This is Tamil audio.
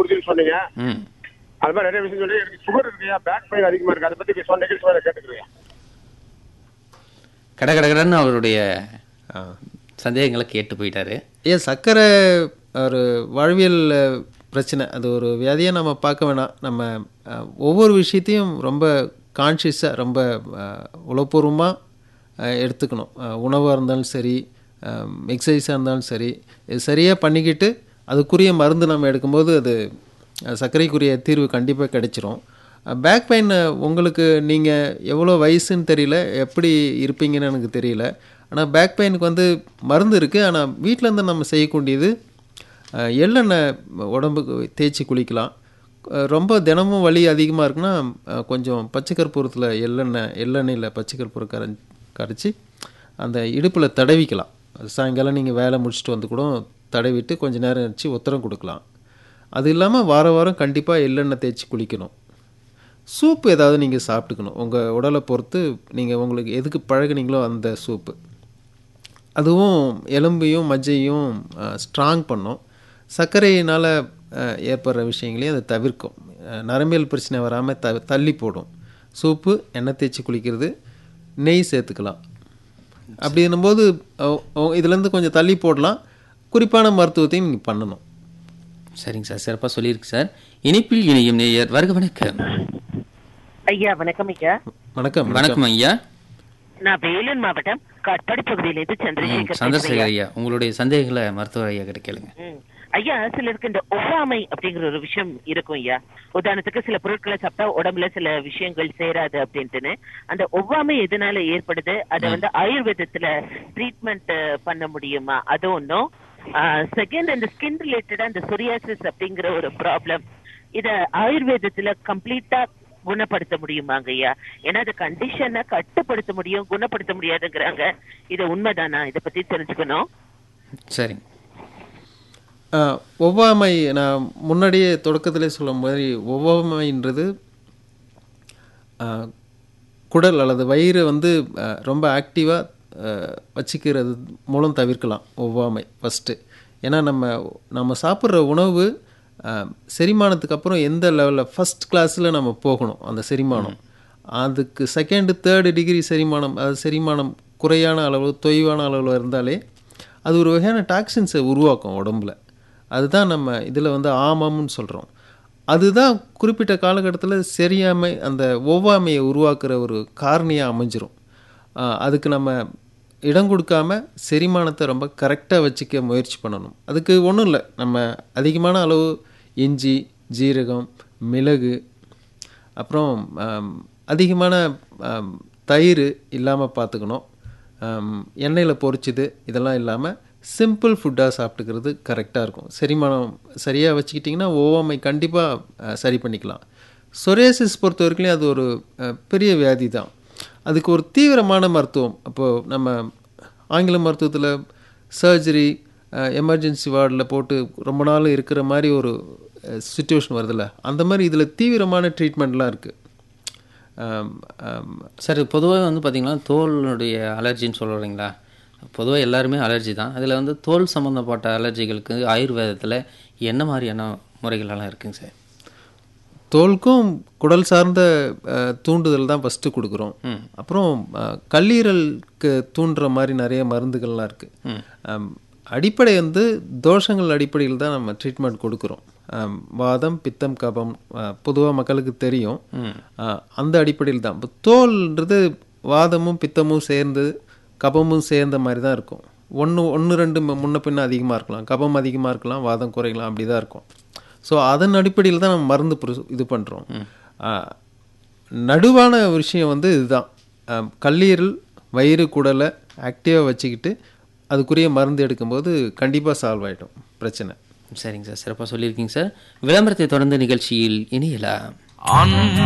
குருதின்னு சொன்னீங்க ம் அது மாதிரி நிறைய விஷயம் சொல்லி எனக்கு சுகர் இருக்குயா பேக் பெயின் அதிகமா இருக்கு அதை பத்தி இப்ப சொன்ன நிகழ்ச்சி வேற கேட்டுக்கிறேன் கட கடகடன்னு அவருடைய ஆ. சந்தேகங்களை கேட்டு போயிட்டாரு ஏன் சர்க்கரை ஒரு வாழ்வியல் அஹ், பிரச்சனை அது ஒரு வியாதியாக நம்ம பார்க்க வேணாம் நம்ம அஹ், ஒவ்வொரு விஷயத்தையும் ரொம்ப கான்ஷியஸாக ரொம்ப உளப்பூர்வமாக எடுத்துக்கணும் உணவாக இருந்தாலும் சரி எக்ஸசைஸாக இருந்தாலும் சரி இது சரியாக பண்ணிக்கிட்டு அதுக்குரிய மருந்து நம்ம எடுக்கும்போது அது அஹ், சர்க்கரைக்குரிய தீர்வு கண்டிப்பாக கிடைச்சிரும் பேக் பெயின் உங்களுக்கு நீங்கள் எவ்வளோ வயசுன்னு தெரியல எப்படி இருப்பீங்கன்னு எனக்கு தெரியல ஆனால் பேக் பெயினுக்கு வந்து மருந்து இருக்குது ஆனால் வீட்டிலேருந்து நம்ம செய்யக்கூடியது அஹ், எள்ளெண்ணெய் உடம்புக்கு தேய்ச்சி குளிக்கலாம் அஹ், ரொம்ப தினமும் வலி அதிகமாக இருக்குன்னா அஹ், கொஞ்சம் பச்சை கற்பூரத்தில் எள்ளெண்ணெய் எள்ளெண்ணெயில் பச்சை கற்பூரம் கரை கரைச்சி அந்த இடுப்பில் தடவிக்கலாம் சாயங்காலம் நீங்கள் வேலை முடிச்சுட்டு வந்து கூட தடவிட்டு கொஞ்சம் நேரம் வச்சு உத்தரம் கொடுக்கலாம் அது இல்லாமல் வார வாரம் கண்டிப்பாக எள்ளெண்ணெய் தேய்ச்சி குளிக்கணும் சூப் ஏதாவது நீங்கள் சாப்பிட்டுக்கணும் உங்கள் உடலை பொறுத்து நீங்கள் உங்களுக்கு எதுக்கு பழகுனீங்களோ அந்த சூப்பு அதுவும் எலும்பையும் மஜ்ஜையும் ஸ்ட்ராங் பண்ணும் சர்க்கரையினால் ஏற்படுற விஷயங்களையும் அதை தவிர்க்கும் அஹ், நரம்பியல் பிரச்சனை வராமல் த தள்ளி போடும் சூப்பு எண்ணெய் தேய்ச்சி குளிக்கிறது நெய் சேர்த்துக்கலாம் அப்படி என்னும்போது இதுலேருந்து கொஞ்சம் தள்ளி போடலாம் குறிப்பான மருத்துவத்தையும் நீங்கள் பண்ணணும் சரிங்க சார் சிறப்பாக சொல்லியிருக்கு சார் இனிப்பில் இணையும் நேயர் வருக வணக்கம் ஐயா வணக்கம் ஐயா வணக்கம் வணக்கம் ஐயா நான் வேலூர் மாவட்டம் காட்பாடி பகுதியிலிருந்து ம், சந்திரசேகர் பேசுறேன் சந்திரசேகர் ஐயா. ஐயா உங்களுடைய சந்தேகங்களை மருத்துவர் ஐயா கிட்ட கேளுங்க ம். ஐயா சிலருக்கு இந்த ஒவ்வாமை அப்படிங்கிற ஒரு விஷயம் இருக்கும் ஐயா உதாரணத்துக்கு சில பொருட்களை சாப்பிட்டா உடம்புல சில விஷயங்கள் சேராது அப்படின்ட்டுன்னு அந்த ஒவ்வாமை எதனால ஏற்படுது அதை வந்து ஆயுர்வேதத்துல ட்ரீட்மெண்ட் பண்ண முடியுமா அது ஒன்றும் செகண்ட் இந்த ஸ்கின் ரிலேட்டடா இந்த சொரியாசிஸ் அப்படிங்கிற ஒரு ப்ராப்ளம் இத ஆயுர்வேதத்துல கம்ப்ளீட்டா குணப்படுத்த முடியுமாங்க ஐயா ஏன்னா அது கண்டிஷனை கட்டுப்படுத்த முடியும் குணப்படுத்த முடியாதுங்கிறாங்க இது உண்மைதானா இத பத்தி தெரிஞ்சுக்கணும் சரிங்க ஆஹ், ஒவ்வாமை நான் முன்னாடியே தொடக்கத்திலே சொல்ல மாதிரி ஒவ்வாமைன்றது ஆஹ், குடல் அல்லது வயிறு வந்து ஆஹ், ரொம்ப ஆக்டிவாக வச்சுக்கிறது மூலம் தவிர்க்கலாம் ஒவ்வாமை ஃபஸ்ட்டு ஏன்னா நம்ம நம்ம சாப்பிட்ற உணவு ஆஹ், செரிமானத்துக்கு அப்புறம் எந்த லெவலில் ஃபஸ்ட் கிளாஸில் நம்ம போகணும் அந்த செரிமானம் அதுக்கு செகண்டு தேர்டு டிகிரி செரிமானம் அது செரிமானம் குறையான அளவு தொய்வான அளவில் இருந்தாலே அது ஒரு வகையான டாக்ஸின்ஸை உருவாக்கும் உடம்புல அதுதான் நம்ம இதில் வந்து ஆமம்னு சொல்கிறோம் அதுதான் குறிப்பிட்ட காலகட்டத்தில் சரியாமை அந்த ஒவ்வாமையை உருவாக்குற ஒரு காரணியாக அமைஞ்சிரும் ஆஹ் அதுக்கு நம்ம இடம் கொடுக்காம செரிமானத்தை ரொம்ப கரெக்டாக வச்சுக்க முயற்சி பண்ணணும் அதுக்கு ஒன்றும் இல்லை நம்ம அதிகமான அளவு இஞ்சி ஜீரகம் மிளகு அப்புறம் ஆம், அதிகமான ஆம், தயிர் இல்லாமல் பார்த்துக்கணும் ஆம், எண்ணெயில் பொரிச்சது இதெல்லாம் இல்லாமல் சிம்பிள் ஃபுட்டாக சாப்பிட்டுக்கிறது கரெக்டாக இருக்கும் செரிமானம் சரியாக வச்சுக்கிட்டிங்கன்னா ஓவாமை கண்டிப்பாக சரி பண்ணிக்கலாம் சொரேசிஸ் பொறுத்த வரைக்கும் அது ஒரு அஹ், பெரிய வியாதி தான் அதுக்கு ஒரு தீவிரமான மருத்துவம் அப்போது நம்ம ஆங்கில மருத்துவத்தில் சர்ஜரி எமர்ஜென்சி வார்டில் போட்டு ரொம்ப நாள் இருக்கிற மாதிரி ஒரு சுச்சுவேஷன் வருதுல்ல அந்த மாதிரி இதில் தீவிரமான ட்ரீட்மெண்ட்லாம் இருக்குது சார் பொதுவாக வந்து பார்த்தீங்கன்னா தோலுடைய அலர்ஜின்னு சொல்கிறீங்களா பொதுவாக எல்லாருமே அலர்ஜி தான் அதில் வந்து தோல் சம்மந்தப்பட்ட அலர்ஜிகளுக்கு ஆயுர்வேதத்தில் என்ன மாதிரியான முறைகளெல்லாம் இருக்குங்க சார் தோலுக்கும் குடல் சார்ந்த அஹ், தூண்டுதல் தான் ஃபஸ்ட்டு கொடுக்குறோம் அப்புறம் அஹ், கல்லீரலுக்கு தூண்டுற மாதிரி நிறைய மருந்துகள்லாம் இருக்குது அடிப்படை வந்து தோஷங்கள் அடிப்படையில் தான் நம்ம ட்ரீட்மெண்ட் கொடுக்குறோம் அம், வாதம் பித்தம் கபம் பொதுவாக மக்களுக்கு தெரியும் அஹ், அந்த அடிப்படையில் தான் இப்போ தோல்ன்றது வாதமும் பித்தமும் சேர்ந்து கபமும் சேர்ந்த மாதிரி தான் இருக்கும் ஒன்று ஒன்று ரெண்டு மு- முன்ன பின்ன அதிகமாக இருக்கலாம் கபம் அதிகமாக இருக்கலாம் வாதம் குறையலாம் அப்படி தான் இருக்கும் ஸோ அதன் அடிப்படையில் தான் நம்ம மருந்து புரு- இது பண்ணுறோம் நடுவான விஷயம் வந்து இதுதான் ஆம், கல்லீரல் வயிறு குடலை ஆக்டிவாக வச்சுக்கிட்டு அதுக்குரிய மருந்து எடுக்கும்போது கண்டிப்பாக சால்வ் ஆகிடும் பிரச்சனை சரிங்க சார் சிறப்பாக சொல்லியிருக்கீங்க சார் விளம்பரத்தை தொடர்ந்து நிகழ்ச்சியில் இணையலாம்